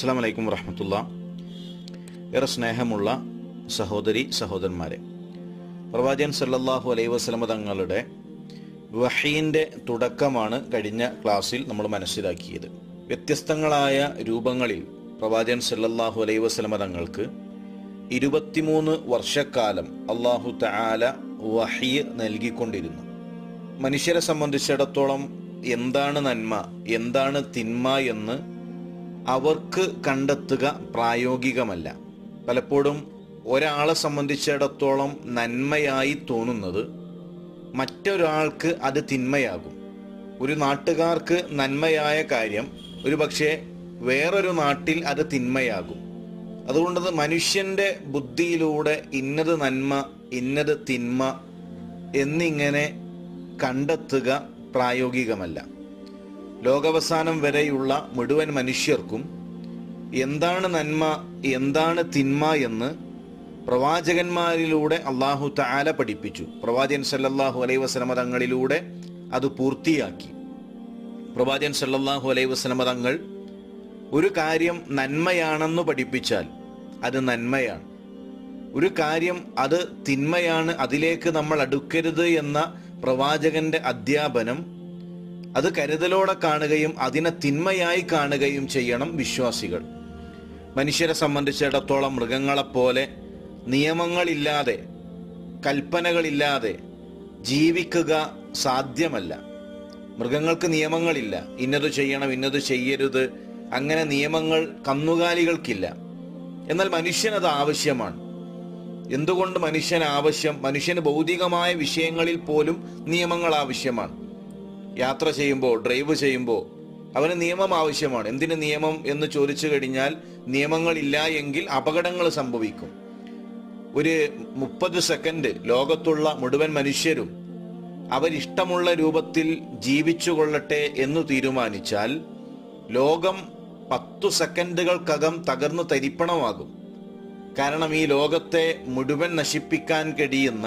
അസ്സാം വലൈക്കും വറഹമത്തുള്ള ഏറെ സ്നേഹമുള്ള സഹോദരി സഹോദരന്മാരെ പ്രവാചകൻ സല്ലല്ലാഹു അലൈഹി വസല്ലമ തങ്ങളുടെ വഹീൻ്റെ തുടക്കമാണ് കഴിഞ്ഞ ക്ലാസ്സിൽ നമ്മൾ മനസ്സിലാക്കിയത് വ്യത്യസ്തങ്ങളായ രൂപങ്ങളിൽ പ്രവാചകൻ സല്ലല്ലാഹു അലൈഹി വസല്ലമ തങ്ങൾക്ക് ഇരുപത്തിമൂന്ന് വർഷക്കാലം അള്ളാഹു തആല വഹീ നൽകിക്കൊണ്ടിരുന്നു മനുഷ്യരെ സംബന്ധിച്ചിടത്തോളം എന്താണ് നന്മ എന്താണ് തിന്മ എന്ന് അവർക്ക് കണ്ടെത്തുക പ്രായോഗികമല്ല പലപ്പോഴും ഒരാളെ സംബന്ധിച്ചിടത്തോളം നന്മയായി തോന്നുന്നത് മറ്റൊരാൾക്ക് അത് തിന്മയാകും ഒരു നാട്ടുകാർക്ക് നന്മയായ കാര്യം ഒരു പക്ഷേ വേറൊരു നാട്ടിൽ അത് തിന്മയാകും അതുകൊണ്ട് മനുഷ്യന്റെ ബുദ്ധിയിലൂടെ ഇന്നത് നന്മ ഇന്നത് തിന്മ എന്നിങ്ങനെ കണ്ടെത്തുക പ്രായോഗികമല്ല ലോകാവസാനം വരെയുള്ള മുഴുവൻ മനുഷ്യർക്കും എന്താണ് നന്മ എന്താണ് തിന്മ എന്ന് പ്രവാചകന്മാരിലൂടെ അള്ളാഹു താല പഠിപ്പിച്ചു പ്രവാചകൻ സല്ലല്ലാഹു അലൈ വസലമ തങ്ങളിലൂടെ അത് പൂർത്തിയാക്കി പ്രവാചകൻ സല്ലല്ലാഹു അലൈ വസലമ തങ്ങൾ ഒരു കാര്യം നന്മയാണെന്ന് പഠിപ്പിച്ചാൽ അത് നന്മയാണ് ഒരു കാര്യം അത് തിന്മയാണ് അതിലേക്ക് നമ്മൾ അടുക്കരുത് എന്ന പ്രവാചകന്റെ അധ്യാപനം അത് കരുതലോടെ കാണുകയും അതിനെ തിന്മയായി കാണുകയും ചെയ്യണം വിശ്വാസികൾ മനുഷ്യരെ സംബന്ധിച്ചിടത്തോളം മൃഗങ്ങളെപ്പോലെ നിയമങ്ങളില്ലാതെ കൽപ്പനകളില്ലാതെ ജീവിക്കുക സാധ്യമല്ല മൃഗങ്ങൾക്ക് നിയമങ്ങളില്ല ഇന്നത് ചെയ്യണം ഇന്നത് ചെയ്യരുത് അങ്ങനെ നിയമങ്ങൾ കന്നുകാലികൾക്കില്ല എന്നാൽ മനുഷ്യനത് ആവശ്യമാണ് എന്തുകൊണ്ട് മനുഷ്യന് ആവശ്യം മനുഷ്യന് ഭൗതികമായ വിഷയങ്ങളിൽ പോലും നിയമങ്ങൾ ആവശ്യമാണ് യാത്ര ചെയ്യുമ്പോൾ ഡ്രൈവ് ചെയ്യുമ്പോൾ അവന് നിയമം ആവശ്യമാണ് എന്തിന് നിയമം എന്ന് ചോദിച്ചു കഴിഞ്ഞാൽ നിയമങ്ങളില്ല എങ്കിൽ അപകടങ്ങൾ സംഭവിക്കും ഒരു മുപ്പത് സെക്കൻഡ് ലോകത്തുള്ള മുഴുവൻ മനുഷ്യരും അവരിഷ്ടമുള്ള രൂപത്തിൽ ജീവിച്ചു കൊള്ളട്ടെ എന്ന് തീരുമാനിച്ചാൽ ലോകം പത്തു സെക്കൻഡുകൾക്കകം തകർന്നു തരിപ്പണമാകും കാരണം ഈ ലോകത്തെ മുഴുവൻ നശിപ്പിക്കാൻ കഴിയുന്ന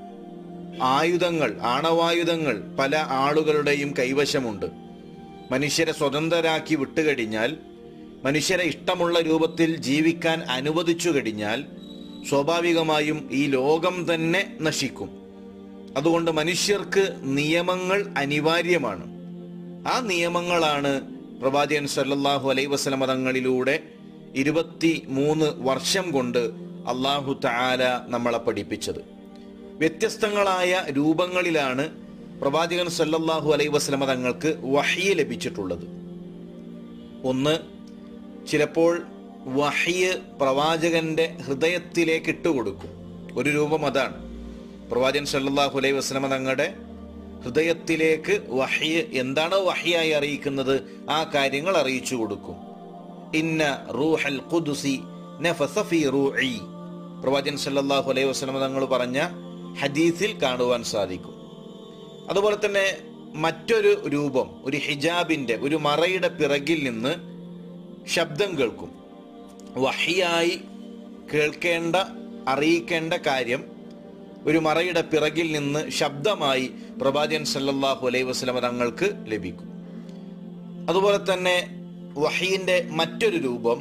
ആയുധങ്ങൾ ആണവായുധങ്ങൾ പല ആളുകളുടെയും കൈവശമുണ്ട് മനുഷ്യരെ സ്വതന്ത്രരാക്കി വിട്ടുകഴിഞ്ഞാൽ മനുഷ്യരെ ഇഷ്ടമുള്ള രൂപത്തിൽ ജീവിക്കാൻ അനുവദിച്ചു കഴിഞ്ഞാൽ സ്വാഭാവികമായും ഈ ലോകം തന്നെ നശിക്കും അതുകൊണ്ട് മനുഷ്യർക്ക് നിയമങ്ങൾ അനിവാര്യമാണ് ആ നിയമങ്ങളാണ് പ്രവാചകൻ സല്ലല്ലാഹു അലൈ വസലമ തങ്ങളിലൂടെ ഇരുപത്തി മൂന്ന് വർഷം കൊണ്ട് അള്ളാഹു താല നമ്മളെ പഠിപ്പിച്ചത് വ്യത്യസ്തങ്ങളായ രൂപങ്ങളിലാണ് പ്രവാചകൻ സല്ലല്ലാഹു അലൈ വസ്ലമ തങ്ങൾക്ക് വഹിയ ലഭിച്ചിട്ടുള്ളത് ഒന്ന് ചിലപ്പോൾ വഹിയ് പ്രവാചകന്റെ ഹൃദയത്തിലേക്ക് ഇട്ടുകൊടുക്കും ഒരു രൂപം അതാണ് പ്രവാചകൻ സല്ലല്ലാഹു അലൈഹി വസ്ലമ തങ്ങളുടെ ഹൃദയത്തിലേക്ക് വഹിയ് എന്താണോ വഹിയായി അറിയിക്കുന്നത് ആ കാര്യങ്ങൾ അറിയിച്ചു കൊടുക്കും ഇന്ന റൂഹൽ ഖുദ്സി നഫസ ഫീ റൂഇ പ്രവാചകൻ സല്ലല്ലാഹു അലൈഹി വസല്ലം തങ്ങൾ പറഞ്ഞ ഹദീസിൽ കാണുവാൻ സാധിക്കും അതുപോലെ തന്നെ മറ്റൊരു രൂപം ഒരു ഹിജാബിന്റെ ഒരു മറയുടെ പിറകിൽ നിന്ന് ശബ്ദം കേൾക്കും വഹിയായി കേൾക്കേണ്ട അറിയിക്കേണ്ട കാര്യം ഒരു മറയുടെ പിറകിൽ നിന്ന് ശബ്ദമായി പ്രവാചകൻ സല്ലല്ലാഹു അലൈഹി വസല്ലം തങ്ങൾക്ക് ലഭിക്കും അതുപോലെ തന്നെ വഹീന്റെ മറ്റൊരു രൂപം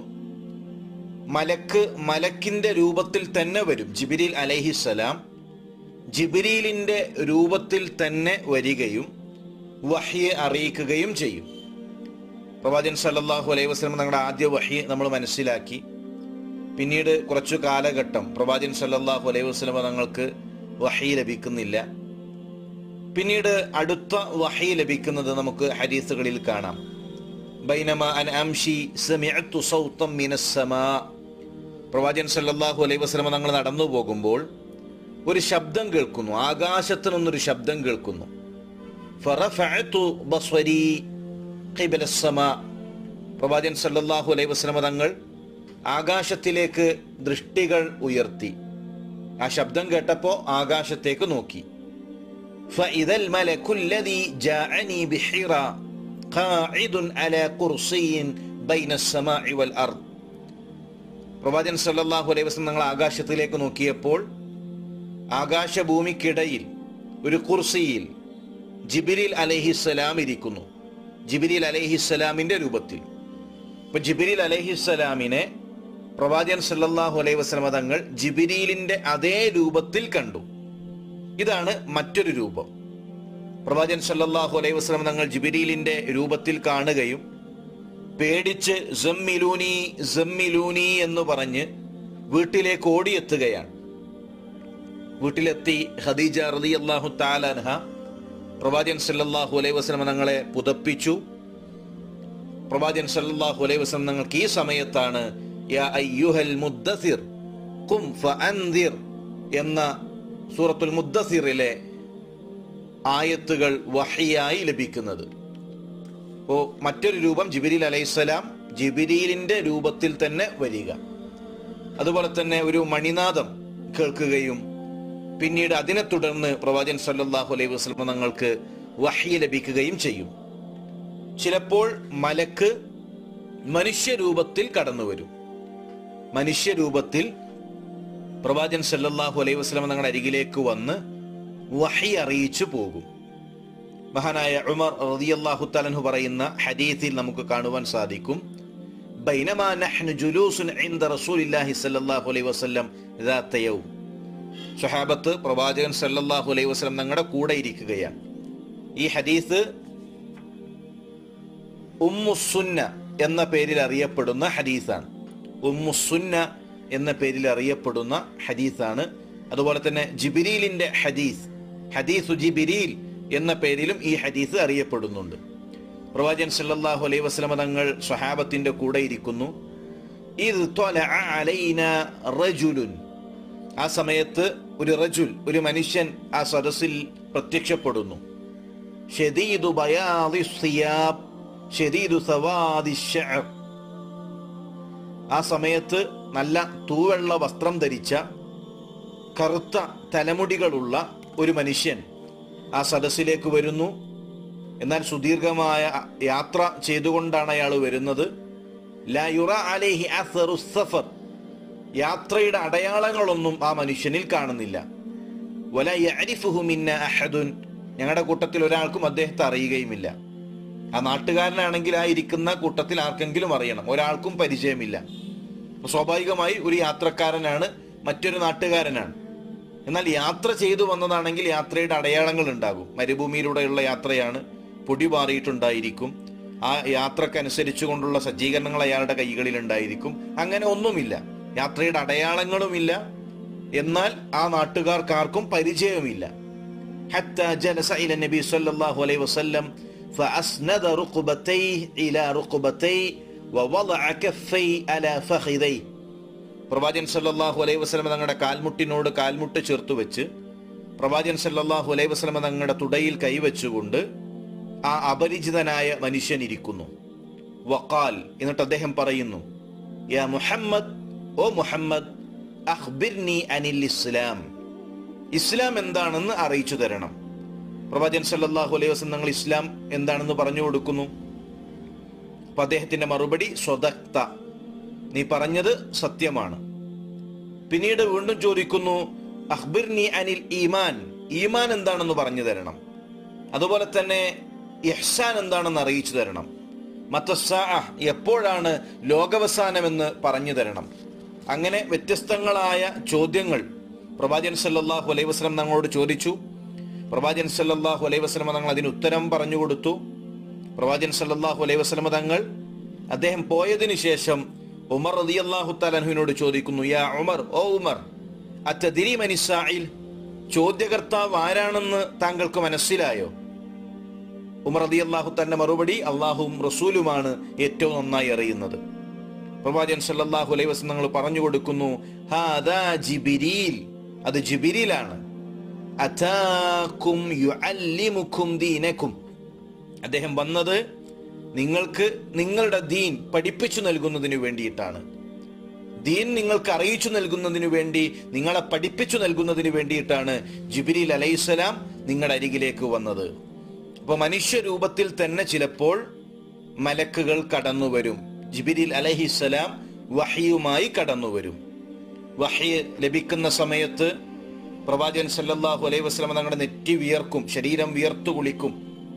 മലക്ക് മലക്കിന്റെ രൂപത്തിൽ തന്നെ വരും ജിബിരിൽ അലഹിസലാം ജിബിരിലിന്റെ രൂപത്തിൽ തന്നെ വരികയും വഹിയെ അറിയിക്കുകയും ചെയ്യും പ്രവാചകൻ സല്ലല്ലാഹു അലൈഹി വസല്ലം തങ്ങളുടെ ആദ്യ വഹി നമ്മൾ മനസ്സിലാക്കി പിന്നീട് കുറച്ചു കാലഘട്ടം പ്രവാചകൻ സല്ലല്ലാഹു അലൈഹി വസല്ലം തങ്ങൾക്ക് വഹി ലഭിക്കുന്നില്ല പിന്നീട് അടുത്ത വഹി ലഭിക്കുന്നത് നമുക്ക് ഹദീസുകളിൽ കാണാം ബൈനമ അൻ അംഷി സമിഅത്തു സൗത്തം മിനസ്സമാ പ്രവാചകൻ സല്ലല്ലാഹു അലൈഹി വസല്ലം തങ്ങൾ നടന്നു പോകുമ്പോൾ ഒരു ശബ്ദം കേൾക്കുന്നു ആകാശത്ത് നിന്നൊരു ശബ്ദം കേൾക്കുന്നു ഫറഫഅതു ബസ്വരി ഖിബല السما പ്രവാചകൻ സല്ലല്ലാഹു അലൈഹി വസല്ലം തങ്ങൾ ആകാശത്തിലേക്ക് ദൃഷ്ടികൾ ഉയർത്തി ആ ശബ്ദം കേട്ടപ്പോൾ ആകാശത്തേക്ക് നോക്കി فإذا الملك الذي جاءني بحيرة قاعد على كرسي بين السماء والأرض പ്രവാചകൻ സല്ലല്ലാഹു അലൈഹി വസല്ലം തങ്ങൾ ആകാശത്തിലേക്ക് നോക്കിയപ്പോൾ ആകാശഭൂമിക്കിടയിൽ ഒരു കുർസിയിൽ ജിബിരിൽ അലഹിസ്സലാം ഇരിക്കുന്നു ജിബിരിൽ അലഹിസ്സലാമിന്റെ രൂപത്തിൽ ഇപ്പൊ ജിബിരിൽ അലഹിസ്സലാമിനെ പ്രവാചകൻ സല്ലല്ലാഹു അലൈഹി വസല്ലമ തങ്ങൾ ജിബിരിലിന്റെ അതേ രൂപത്തിൽ കണ്ടു ഇതാണ് മറ്റൊരു രൂപം പ്രവാചകൻ സല്ലല്ലാഹു അലൈഹി വസല്ലമ തങ്ങൾ ജിബിരിലിന്റെ രൂപത്തിൽ കാണുകയും പേടിച്ച് ജമ്മിലൂനി ജമ്മിലൂനി എന്ന് പറഞ്ഞ് വീട്ടിലേക്ക് ഓടിയെത്തുകയാണ് വീട്ടിലെത്തി ഖദീജ റളിയല്ലാഹു തആലൻഹ പ്രവാചകൻ സല്ലല്ലാഹു അലൈഹി വസല്ലമ തങ്ങളെ പുതപ്പിച്ചു പ്രവാചകൻ സല്ലല്ലാഹു അലൈഹി വസല്ലം തങ്ങൾക്ക് ഈ സമയത്താണ് യാ അയ്യുഹൽ മുദ്ദസിർ ഖും ഫഅൻദിർ എന്ന സൂറത്തുൽ മുദ്ദസിറിലെ ആയത്തുകൾ വഹിയായി ലഭിക്കുന്നത് അപ്പോ മറ്റൊരു രൂപം ജിബിരിൽ അലൈഹിസ്സലാം ജിബിരിലിന്റെ രൂപത്തിൽ തന്നെ വരിക അതുപോലെ തന്നെ ഒരു മണിനാദം കേൾക്കുകയും പിന്നീട് അതിനെ തുടർന്ന് പ്രവാചകൻ സല്ലല്ലാഹു അലൈഹി വസല്ലം തങ്ങൾക്ക് വഹി ലഭിക്കുകയും ചെയ്യും ചിലപ്പോൾ മലക്ക് മനുഷ്യരൂപത്തിൽ കടന്നു വരും മനുഷ്യരൂപത്തിൽ പ്രവാചകൻ സല്ലല്ലാഹു അലൈഹി വസല്ലം തങ്ങളുടെ അരികിലേക്ക് വന്ന് വഹി അറിയിച്ചു പോകും മഹാനായ ഉമർ റളിയല്ലാഹു തആലഹു പറയുന്ന ഹദീസിൽ നമുക്ക് കാണുവാൻ സാധിക്കും ബൈനമാ നഹ്നു ജുലൂസുൻ ഇൻദ റസൂലില്ലാഹി സ്വല്ലല്ലാഹു അലൈഹി വസല്ലം ദാത്ത യൗം സ്വഹാബത്ത് പ്രവാചകൻ സല്ലല്ലാഹു അലൈഹി വസല്ലം തങ്ങളുടെ കൂടെ ഇരിക്കുകയാണ് ഈ ഹദീസ് ഉമ്മുസുന്ന എന്ന പേരിൽ അറിയപ്പെടുന്ന ഹദീസാണ് ഉമ്മുസുന്ന എന്ന പേരിൽ അറിയപ്പെടുന്ന ഹദീസാണ് അതുപോലെ തന്നെ ജിബിരീലിന്റെ ഹദീസ് ഹദീസു ജിബിരീൽ എന്ന പേരിലും ഈ ഹദീസ് അറിയപ്പെടുന്നുണ്ട് പ്രവാചകൻ സല്ലല്ലാഹു അലൈഹി വസല്ലമ തങ്ങൾ സ്വഹാബത്തിന്റെ കൂടെ ഇരിക്കുന്നു ഇത് ത്വലഅ അലൈന റജുലുൻ ആ സമയത്ത് ഒരു റജുൽ ഒരു മനുഷ്യൻ ആ സദസ്സിൽ പ്രത്യക്ഷപ്പെടുന്നു ഷദീദു ബയാദി സിയാബ് ഷദീദു സവാദി ശഅർ ആ സമയത്ത് നല്ല തൂവെള്ള വസ്ത്രം ധരിച്ച കറുത്ത തലമുടികളുള്ള ഒരു മനുഷ്യൻ ആ സദസ്സിലേക്ക് വരുന്നു എന്നാൽ സുദീർഘമായ യാത്ര ചെയ്തുകൊണ്ടാണ് അയാൾ വരുന്നത് ലാ യുറ അലൈഹി അസറു സഫർ യാത്രയുടെ അടയാളങ്ങളൊന്നും ആ മനുഷ്യനിൽ കാണുന്നില്ല വല യഅരിഫുഹു മിന്ന അഹദുൻ ഞങ്ങളുടെ കൂട്ടത്തിൽ ഒരാൾക്കും അദ്ദേഹത്തെ അറിയുകയുമില്ല ആ നാട്ടുകാരനാണെങ്കിൽ ആ ഇരിക്കുന്ന കൂട്ടത്തിൽ ആർക്കെങ്കിലും അറിയണം ഒരാൾക്കും പരിചയമില്ല അപ്പൊ സ്വാഭാവികമായി ഒരു യാത്രക്കാരനാണ് മറ്റൊരു നാട്ടുകാരനാണ് എന്നാൽ യാത്ര ചെയ്തു വന്നതാണെങ്കിൽ യാത്രയുടെ അടയാളങ്ങൾ ഉണ്ടാകും മരുഭൂമിയിലൂടെയുള്ള യാത്രയാണ് പൊടി പാറിയിട്ടുണ്ടായിരിക്കും ആ യാത്രക്കനുസരിച്ചു കൊണ്ടുള്ള സജ്ജീകരണങ്ങൾ അയാളുടെ കൈകളിൽ ഉണ്ടായിരിക്കും അങ്ങനെ ഒന്നുമില്ല യാത്രയുടെ അടയാളങ്ങളുമില്ല എന്നാൽ ആ നാട്ടുകാർക്കാർക്കും പരിചയമില്ല حتى جلس إلى النبي صلى الله عليه وسلم فأسند ركبتيه إلى ركبتيه ووضع كفيه على فخذيه പ്രവാചകൻ സല്ലല്ലാഹു അലൈഹി വസല്ലമ തങ്ങളുടെ കാൽമുട്ടിനോട് കാൽമുട്ട് ചേർത്ത് വെച്ച് പ്രവാചകൻ സല്ലല്ലാഹു അലൈഹി വസല്ലമ തങ്ങളുടെ തുടയിൽ കൈവച്ചുകൊണ്ട് ആ അപരിചിതനായ മനുഷ്യൻ ഇരിക്കുന്നു വഖാൽ എന്നിട്ട് അദ്ദേഹം പറയുന്നു യാ മുഹമ്മദ് ഓ മുഹമ്മദ് അഖ്ബിർനി അനിൽ ഇസ്ലാം ഇസ്ലാം എന്താണെന്ന് അറിയിച്ചു തരണം പ്രവാചകൻ സല്ലല്ലാഹു അലൈഹി വസല്ലം തങ്ങൾ ഇസ്ലാം എന്താണെന്ന് പറഞ്ഞു കൊടുക്കുന്നു അപ്പൊ അദ്ദേഹത്തിന്റെ മറുപടി സ്വതക്ത നീ പറഞ്ഞത് സത്യമാണ് പിന്നീട് വീണ്ടും ചോദിക്കുന്നു അഖ്ബിർനി അനിൽ ഈമാൻ ഈമാൻ എന്താണെന്ന് പറഞ്ഞു തരണം അതുപോലെ തന്നെ ഇഹ്സാൻ എന്താണെന്ന് അറിയിച്ചു തരണം മത്തസ്സാ എപ്പോഴാണ് ലോകവസാനമെന്ന് പറഞ്ഞു തരണം അങ്ങനെ വ്യത്യസ്തങ്ങളായ ചോദ്യങ്ങൾ പ്രവാചകൻ സല്ലല്ലാഹു അലൈഹി വസല്ലം തങ്ങളോട് ചോദിച്ചു പ്രവാചകൻ സല്ലല്ലാഹു അലൈഹി വസല്ലം തങ്ങൾ അതിന് ഉത്തരം പറഞ്ഞു കൊടുത്തു പ്രവാചകൻ സല്ലല്ലാഹു അലൈഹി വസല്ലം തങ്ങൾ അദ്ദേഹം പോയതിനു ശേഷം ഉമർ റളിയല്ലാഹു തആലഹുവിനോട് ചോദിക്കുന്നു യാ ഉമർ ഓ ഉമർ അത്തദിരി മനിസായിൽ ചോദ്യകർത്താവ് ആരാണെന്ന് താങ്കൾക്ക് മനസ്സിലായോ ഉമർ റളിയല്ലാഹു തന്റെ മറുപടി അള്ളാഹുവും റസൂലുമാണ് ഏറ്റവും നന്നായി അറിയുന്നത് പ്രവാചകൻ സല്ലല്ലാഹു അലൈഹി വസല്ലം തങ്ങൾ പറഞ്ഞു കൊടുക്കുന്നു ഹാദാ ജിബിരീൽ അത് ജിബിരിലാണ് അതാക്കും യുഅല്ലിമുക്കും ദീനക്കും അദ്ദേഹം വന്നത് നിങ്ങൾക്ക് നിങ്ങളുടെ ദീൻ പഠിപ്പിച്ചു നൽകുന്നതിന് വേണ്ടിയിട്ടാണ് ദീൻ നിങ്ങൾക്ക് അറിയിച്ചു നൽകുന്നതിന് വേണ്ടി നിങ്ങളെ പഠിപ്പിച്ചു നൽകുന്നതിന് വേണ്ടിയിട്ടാണ് ജിബിരിൽ അലൈഹിസ്സലാം നിങ്ങളുടെ അരികിലേക്ക് വന്നത് അപ്പോൾ മനുഷ്യ രൂപത്തിൽ തന്നെ ചിലപ്പോൾ മലക്കുകൾ കടന്നു വരും ജിബിരിൽ അലഹിസ്സലാം വഹിയുമായി കടന്നു വരും വഹി ലഭിക്കുന്ന സമയത്ത് പ്രവാചകൻ സല്ലല്ലാഹു അലൈഹി വസല്ലം തങ്ങളുടെ നെറ്റി വിയർക്കും ശരീരം വിയർത്തു കുളിക്കും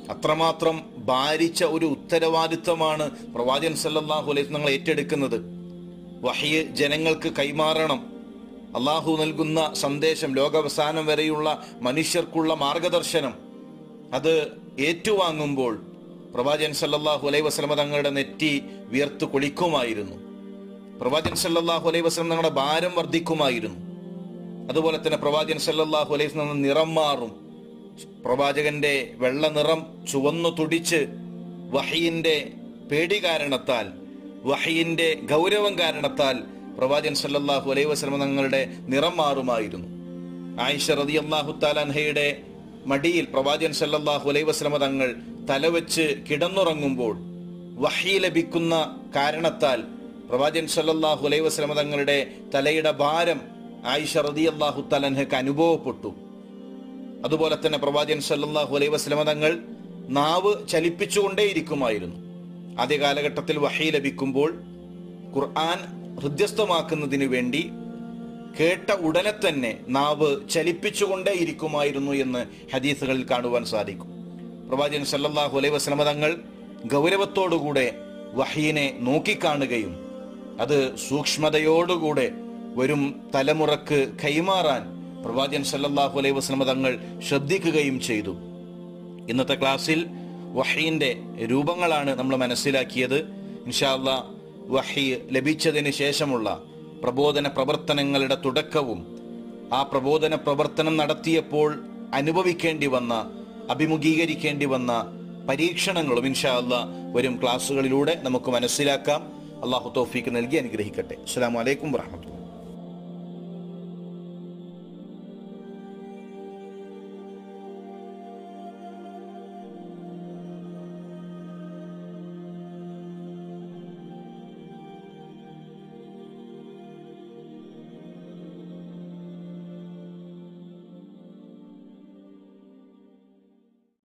അത്രമാത്രം ഭാരിച്ച ഒരു ഉത്തരവാദിത്വമാണ് പ്രവാചകൻ സല്ലല്ലാഹു അലൈഹി ഞങ്ങൾ ഏറ്റെടുക്കുന്നത് വഹിയ് ജനങ്ങൾക്ക് കൈമാറണം അള്ളാഹു നൽകുന്ന സന്ദേശം ലോകാവസാനം വരെയുള്ള മനുഷ്യർക്കുള്ള മാർഗദർശനം അത് ഏറ്റുവാങ്ങുമ്പോൾ പ്രവാചകൻ സല്ലല്ലാഹു അലൈഹി വസല്ലമ തങ്ങളുടെ നെറ്റി വിയർത്തു കുളിക്കുമായിരുന്നു പ്രവാചകൻ സല്ലല്ലാഹു അലൈഹി വസല്ലം തങ്ങളുടെ ഭാരം വർദ്ധിക്കുമായിരുന്നു അതുപോലെ തന്നെ പ്രവാചകൻ സല്ലല്ലാഹു അലൈഹി വസല്ലം നിറം മാറും പ്രവാചകന്റെ വെള്ള നിറം ചുവന്നു തുടിച്ച് വഹിയിന്റെ പേടി കാരണത്താൽ വഹിയിന്റെ ഗൗരവം കാരണത്താൽ പ്രവാചകൻ സല്ലല്ലാഹു അലൈഹി വസല്ലം തങ്ങളുടെ നിറം മാറുമായിരുന്നു ആയിഷ റളിയല്ലാഹു താലാൻഹയുടെ മടിയിൽ പ്രവാചകൻ സല്ലല്ലാഹു അലൈഹി വസല്ലമ തങ്ങൾ തലവെച്ച് കിടന്നുറങ്ങുമ്പോൾ വഹി ലഭിക്കുന്ന കാരണത്താൽ പ്രവാചകൻ സല്ലല്ലാഹു അലൈഹി വസല്ലമ തങ്ങളുടെ തലയുടെ ഭാരം ആയിഷ റളിയല്ലാഹു താലാൻഹയ്ക്ക് അനുഭവപ്പെട്ടു അതുപോലെ തന്നെ പ്രവാചകൻ സല്ലല്ലാഹു അലൈഹി വസല്ലമ തങ്ങൾ നാവ് ചലിപ്പിച്ചുകൊണ്ടേയിരിക്കുമായിരുന്നു ആദ്യ കാലഘട്ടത്തിൽ വഹി ലഭിക്കുമ്പോൾ ഖുർആൻ ഹൃദ്യസ്ഥമാക്കുന്നതിന് വേണ്ടി കേട്ട ഉടനെ തന്നെ നാവ് ചലിപ്പിച്ചുകൊണ്ടേയിരിക്കുമായിരുന്നു എന്ന് ഹദീസുകളിൽ കാണുവാൻ സാധിക്കും പ്രവാചകൻ സല്ലല്ലാഹു അലൈഹി വസല്ലമ തങ്ങൾ ഗൗരവത്തോടുകൂടെ വഹീനെ നോക്കിക്കാണുകയും അത് സൂക്ഷ്മതയോടുകൂടെ വരും തലമുറക്ക് കൈമാറാൻ പ്രവാചകൻ സല്ലല്ലാഹു അലൈഹി വസല്ലമ തങ്ങൾ ശ്രദ്ധിക്കുകയും ചെയ്തു ഇന്നത്തെ ക്ലാസ്സിൽ വഹീന്റെ രൂപങ്ങളാണ് നമ്മൾ മനസ്സിലാക്കിയത് ഇൻഷാല്ല വഹി ലഭിച്ചതിന് ശേഷമുള്ള പ്രബോധന പ്രവർത്തനങ്ങളുടെ തുടക്കവും ആ പ്രബോധന പ്രവർത്തനം നടത്തിയപ്പോൾ അനുഭവിക്കേണ്ടി വന്ന അഭിമുഖീകരിക്കേണ്ടി വന്ന പരീക്ഷണങ്ങളും ഇൻഷാ അല്ലാ വരും ക്ലാസ്സുകളിലൂടെ നമുക്ക് മനസ്സിലാക്കാം അള്ളാഹു തൗഫീക്ക് നൽകി അനുഗ്രഹിക്കട്ടെ അസ്സലാമു അലൈക്കും വറഹ്മത്തുള്ളാഹി